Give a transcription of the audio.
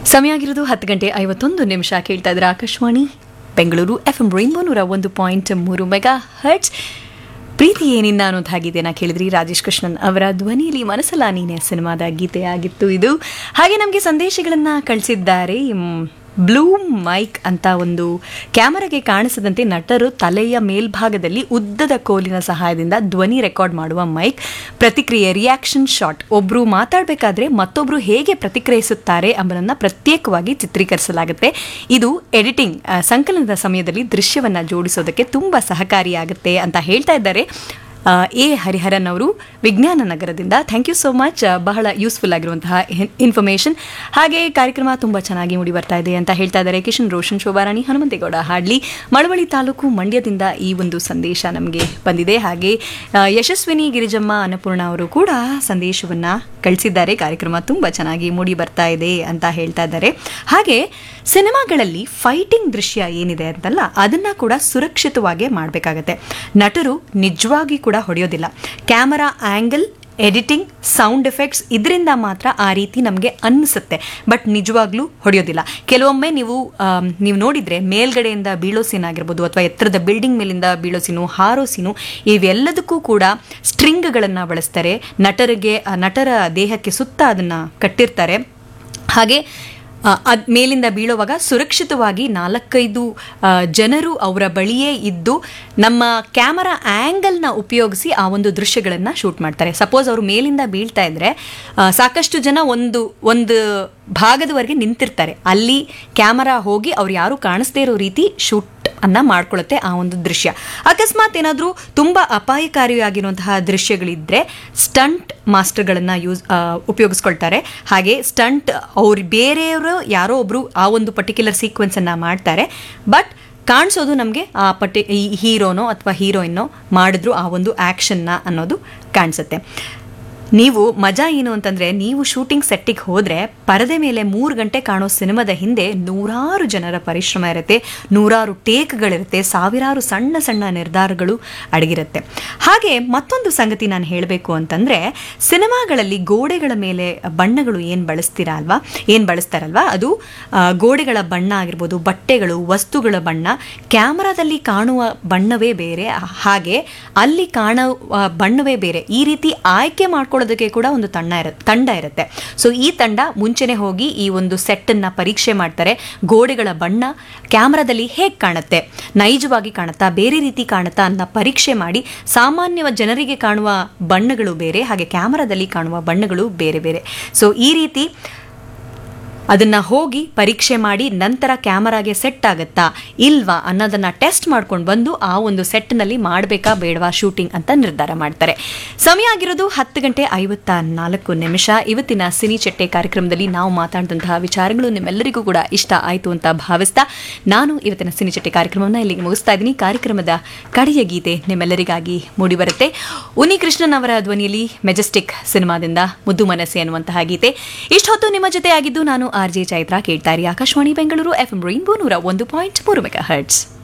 ಸಮಯ ಆಗಿರೋದು ಹತ್ತು ಗಂಟೆ ಐವತ್ತೊಂದು ನಿಮಿಷ ಕೇಳ್ತಾ ಇದ್ರೆ Akashvani Bengaluru F M Rainbow ನೂರ ಒಂದು ಪಾಯಿಂಟ್ ಮೂರು ಮೆಗಾ ಹರ್ಟ್ಸ್ ಪ್ರೀತಿ ಏನಿನ್ನ ಅನ್ನೋದಾಗಿದೆ ನಾ ಕೇಳಿದ್ರಿ ರಾಜೇಶ್ ಕೃಷ್ಣನ್ ಅವರ ಧ್ವನಿಯಲ್ಲಿ ಮನಸ್ಸಲ್ಲ ನೀನೆ ಸಿನಿಮಾದ ಗೀತೆ ಆಗಿತ್ತು ಇದು ಹಾಗೆ ನಮಗೆ ಸಂದೇಶಗಳನ್ನು ಕಳಿಸಿದ್ದಾರೆ ಮ್, ಬ್ಲೂ ಮೈಕ್ ಅಂತ ಒಂದು ಕ್ಯಾಮರಾಗೆ ಕಾಣಿಸದಂತೆ ನಟರು ತಲೆಯ ಮೇಲ್ಭಾಗದಲ್ಲಿ ಉದ್ದದ ಕೋಲಿನ ಸಹಾಯದಿಂದ ಧ್ವನಿ ರೆಕಾರ್ಡ್ ಮಾಡುವ ಮೈಕ್ ಪ್ರತಿಕ್ರಿಯೆ ರಿಯಾಕ್ಷನ್ ಶಾಟ್ ಒಬ್ರು ಮಾತಾಡಬೇಕಾದ್ರೆ ಮತ್ತೊಬ್ರು ಹೇಗೆ ಪ್ರತಿಕ್ರಿಯಿಸುತ್ತಾರೆ ಎಂಬುದನ್ನು ಪ್ರತ್ಯೇಕವಾಗಿ ಚಿತ್ರೀಕರಿಸಲಾಗುತ್ತೆ ಇದು ಎಡಿಟಿಂಗ್ ಆ, ಸಂಕಲನದ ಸಮಯದಲ್ಲಿ ದೃಶ್ಯವನ್ನ ಜೋಡಿಸೋದಕ್ಕೆ ತುಂಬಾ ಸಹಕಾರಿಯಾಗುತ್ತೆ ಅಂತ ಹೇಳ್ತಾ ಇದ್ದಾರೆ ಆ, ಎ ಹರಿಹರನ್ ಅವರು ವಿಜ್ಞಾನ ನಗರದಿಂದ ಥ್ಯಾಂಕ್ ಯು ಸೋ ಮಚ್ ಬಹಳ ಯೂಸ್ಫುಲ್ ಆಗಿರುವಂತಹ ಇನ್ಫಾರ್ಮೇಷನ್ ಹಾಗೆ ಕಾರ್ಯಕ್ರಮ ತುಂಬ ಚೆನ್ನಾಗಿ ಮೂಡಿ ಬರ್ತಾ ಇದೆ ಅಂತ ಹೇಳ್ತಾ ಇದ್ದಾರೆ ಕಿಶನ್ ರೋಷನ್ ಶೋಭಾರಾಣಿ ಹನುಮಂತೇಗೌಡ ಹಾಡ್ಲಿ ಮಳವಳ್ಳಿ ತಾಲೂಕು ಮಂಡ್ಯದಿಂದ ಈ ಒಂದು ಸಂದೇಶ ನಮಗೆ ಬಂದಿದೆ ಹಾಗೆ ಆ, ಯಶಸ್ವಿನಿ ಗಿರಿಜಮ್ಮ ಅನ್ನಪೂರ್ಣ ಅವರು ಕೂಡ ಸಂದೇಶವನ್ನ ಕಳಿಸಿದ್ದಾರೆ ಕಾರ್ಯಕ್ರಮ ತುಂಬ ಚೆನ್ನಾಗಿ ಮೂಡಿ ಬರ್ತಾ ಇದೆ ಅಂತ ಹೇಳ್ತಾ ಇದ್ದಾರೆ ಹಾಗೆ ಸಿನಿಮಾಗಳಲ್ಲಿ ಫೈಟಿಂಗ್ ದೃಶ್ಯ ಏನಿದೆ ಅಂತಲ್ಲ ಅದನ್ನ ಕೂಡ ಸುರಕ್ಷಿತವಾಗಿ ಮಾಡಬೇಕಾಗತ್ತೆ ನಟರು ನಿಜವಾಗಿ ಕೂಡ ಹೊಡೆಯೋದಿಲ್ಲ camera angle editing sound effects ಇದರಿಂದ ಮಾತ್ರ ಆ ರೀತಿ ನಮಗೆ ಅನ್ನಿಸುತ್ತೆ ಬಟ್ ನಿಜವಾಗ್ಲೂ ಹೊಡೆಯೋದಿಲ್ಲ ಕೆಲವೊಮ್ಮೆ ನೀವು ಆಮ್, ನೀವು ನೋಡಿದ್ರೆ ಮೇಲ್ಗಡೆಯಿಂದ ಬೀಳೋ ಸೀನ್ ಆಗಿರ್ಬೋದು ಅಥವಾ ಎತ್ತರದ ಬಿಲ್ಡಿಂಗ್ ಮೇಲಿಂದ ಬೀಳೋ ಸೀನು ಹಾರೋ ಸೀನು ಇವೆಲ್ಲದಕ್ಕೂ ಕೂಡ ಸ್ಟ್ರಿಂಗ್ಗಳನ್ನು ಬಳಸ್ತಾರೆ ನಟರಿಗೆ ಆ ನಟರ ದೇಹಕ್ಕೆ ಸುತ್ತ ಅದನ್ನ ಕಟ್ಟಿರ್ತಾರೆ ಹಾಗೆ ಆ, ಅದ್ ಮೇಲಿಂದ ಬೀಳುವಾಗ ಸುರಕ್ಷಿತವಾಗಿ ನಾಲ್ಕೈದು ಆ, ಜನರು ಅವರ ಬಳಿಯೇ ಇದ್ದು ನಮ್ಮ ಕ್ಯಾಮರಾ ಆ್ಯಂಗಲ್ನ ಉಪಯೋಗಿಸಿ ಆ ಒಂದು ದೃಶ್ಯಗಳನ್ನು ಶೂಟ್ ಮಾಡ್ತಾರೆ ಸಪೋಸ್ ಅವರು ಮೇಲಿಂದ ಬೀಳ್ತಾ ಇದ್ರೆ ಆ, ಸಾಕಷ್ಟು ಜನ ಒಂದು ಒಂದು ಭಾಗದವರೆಗೆ ನಿಂತಿರ್ತಾರೆ ಅಲ್ಲಿ ಕ್ಯಾಮರಾ ಹೋಗಿ ಅವ್ರು ಯಾರು ಕಾಣಿಸ್ದೇ ಇರೋ ರೀತಿ ಶೂಟ್ ಅನ್ನ ಮಾಡ್ಕೊಳ್ಳುತ್ತೆ ಆ ಒಂದು ದೃಶ್ಯ ಅಕಸ್ಮಾತ್ ಏನಾದರೂ ತುಂಬ ಅಪಾಯಕಾರಿಯಾಗಿರುವಂತಹ ದೃಶ್ಯಗಳಿದ್ರೆ ಸ್ಟಂಟ್ ಮಾಸ್ಟರ್ಗಳನ್ನು ಯೂಸ್ ಉಪಯೋಗಿಸ್ಕೊಳ್ತಾರೆ ಹಾಗೆ ಸ್ಟಂಟ್ ಅವ್ರು ಬೇರೆಯವರು ಯಾರೋ ಒಬ್ರು ಆ ಒಂದು ಪರ್ಟಿಕ್ಯುಲರ್ ಸೀಕ್ವೆನ್ಸನ್ನು ಮಾಡ್ತಾರೆ ಬಟ್ ಕಾಣಿಸೋದು ನಮಗೆ ಆ ಪರ್ಟಿ ಈ ಹೀರೋನೋ ಅಥವಾ ಹೀರೋಯಿನ್ನೋ ಮಾಡಿದ್ರು ಆ ಒಂದು ಆ್ಯಕ್ಷನ್ನ ಅನ್ನೋದು ಕಾಣಿಸುತ್ತೆ ನೀವು ಮಜಾ ಏನು ಅಂತಂದ್ರೆ ನೀವು ಶೂಟಿಂಗ್ ಸೆಟ್ಟಿಗೆ ಹೋದ್ರೆ ಪರದೆ ಮೇಲೆ ಮೂರು ಗಂಟೆ ಕಾಣೋ ಸಿನಿಮಾದ ಹಿಂದೆ ನೂರಾರು ಜನರ ಪರಿಶ್ರಮ ಇರುತ್ತೆ ನೂರಾರು ಟೇಕ್ಗಳಿರುತ್ತೆ ಸಾವಿರಾರು ಸಣ್ಣ ಸಣ್ಣ ನಿರ್ಧಾರಗಳು ಅಡಗಿರುತ್ತೆ ಹಾಗೆ ಮತ್ತೊಂದು ಸಂಗತಿ ನಾನು ಹೇಳಬೇಕು ಅಂತಂದ್ರೆ ಸಿನಿಮಾಗಳಲ್ಲಿ ಗೋಡೆಗಳ ಮೇಲೆ ಬಣ್ಣಗಳು ಏನು ಬಳಸ್ತೀರಾ ಅಲ್ವಾ ಏನು ಬಳಸ್ತಾರಲ್ವಾ ಅದು ಆ, ಗೋಡೆಗಳ ಬಣ್ಣ ಆಗಿರ್ಬೋದು ಬಟ್ಟೆಗಳು ವಸ್ತುಗಳ ಬಣ್ಣ ಕ್ಯಾಮರಾದಲ್ಲಿ ಕಾಣುವ ಬಣ್ಣವೇ ಬೇರೆ ಹಾಗೆ ಅಲ್ಲಿ ಕಾಣುವ ಬಣ್ಣವೇ ಬೇರೆ ಈ ರೀತಿ ಆಯ್ಕೆ ಮಾಡ್ಕೊಳ್ಳೋದಕ್ಕೆ ಕೂಡ ಒಂದು ತಂಡ ಇರುತ್ತೆ ತಂಡ ಇರುತ್ತೆ ಸೊ ಈ ತಂಡ ಮುಂಚೆನೆ ಹೋಗಿ ಈ ಒಂದು ಸೆಟ್ ಅನ್ನ ಪರೀಕ್ಷೆ ಮಾಡ್ತಾರೆ ಗೋಡೆಗಳ ಬಣ್ಣ ಕ್ಯಾಮ್ರಾದಲ್ಲಿ ಹೇಗೆ ಕಾಣುತ್ತೆ ನೈಜವಾಗಿ ಕಾಣುತ್ತಾ ಬೇರೆ ರೀತಿ ಕಾಣುತ್ತಾ ಅಂತ ಪರೀಕ್ಷೆ ಮಾಡಿ ಸಾಮಾನ್ಯ ಜನರಿಗೆ ಕಾಣುವ ಬಣ್ಣಗಳು ಬೇರೆ ಹಾಗೆ ಕ್ಯಾಮರಾದಲ್ಲಿ ಕಾಣುವ ಬಣ್ಣಗಳು ಬೇರೆ ಬೇರೆ ಸೊ ಈ ರೀತಿ ಅದನ್ನ ಹೋಗಿ ಪರೀಕ್ಷೆ ಮಾಡಿ ನಂತರ ಕ್ಯಾಮರಾಗೆ ಸೆಟ್ ಆಗುತ್ತಾ ಇಲ್ವಾ ಅನ್ನೋದನ್ನ ಟೆಸ್ಟ್ ಮಾಡ್ಕೊಂಡು ಬಂದು ಆ ಒಂದು ಸೆಟ್ನಲ್ಲಿ ಮಾಡಬೇಕಾ ಬೇಡವಾ ಶೂಟಿಂಗ್ ಅಂತ ನಿರ್ಧಾರ ಮಾಡ್ತಾರೆ ಸಮಯ ಆಗಿರೋದು ಹತ್ತು ಗಂಟೆ ಐವತ್ತ ನಾಲ್ಕು ನಿಮಿಷ ಇವತ್ತಿನ ಸಿನಿ ಚಟ್ಟೆ ಕಾರ್ಯಕ್ರಮದಲ್ಲಿ ನಾವು ಮಾತಾಡಿದಂತಹ ವಿಚಾರಗಳು ನಿಮ್ಮೆಲ್ಲರಿಗೂ ಕೂಡ ಇಷ್ಟ ಆಯಿತು ಅಂತ ಭಾವಿಸ್ತಾ ನಾನು ಇವತ್ತಿನ ಸಿನಿ ಚಟ್ಟೆ ಕಾರ್ಯಕ್ರಮವನ್ನು ಇಲ್ಲಿಗೆ ಮುಗಿಸ್ತಾ ಇದ್ದೀನಿ ಕಾರ್ಯಕ್ರಮದ ಕಡೆಯ ಗೀತೆ ನಿಮ್ಮೆಲ್ಲರಿಗಾಗಿ ಮೂಡಿಬರುತ್ತೆ ಉನಿ ಕೃಷ್ಣನ್ ಅವರ ಧ್ವನಿಯಲ್ಲಿ ಮೆಜೆಸ್ಟಿಕ್ ಸಿನಿಮಾದಿಂದ ಮುದ್ದು ಮನಸ್ಸೆ ಅನ್ನುವಂತಹ ಗೀತೆ ಇಷ್ಟೊತ್ತು ನಿಮ್ಮ ಜೊತೆ ಆಗಿದ್ದು ನಾನು ಆರ್ ಜೆ ಚೈತ್ರ ಕೇಳ್ತಾ ಇರಿ Akashvani Bengaluru F M Rainbow ನೂರ ಒಂದು ಪಾಯಿಂಟ್ ಮೂರು ಮೆಗಾ ಹರ್ಟ್ಸ್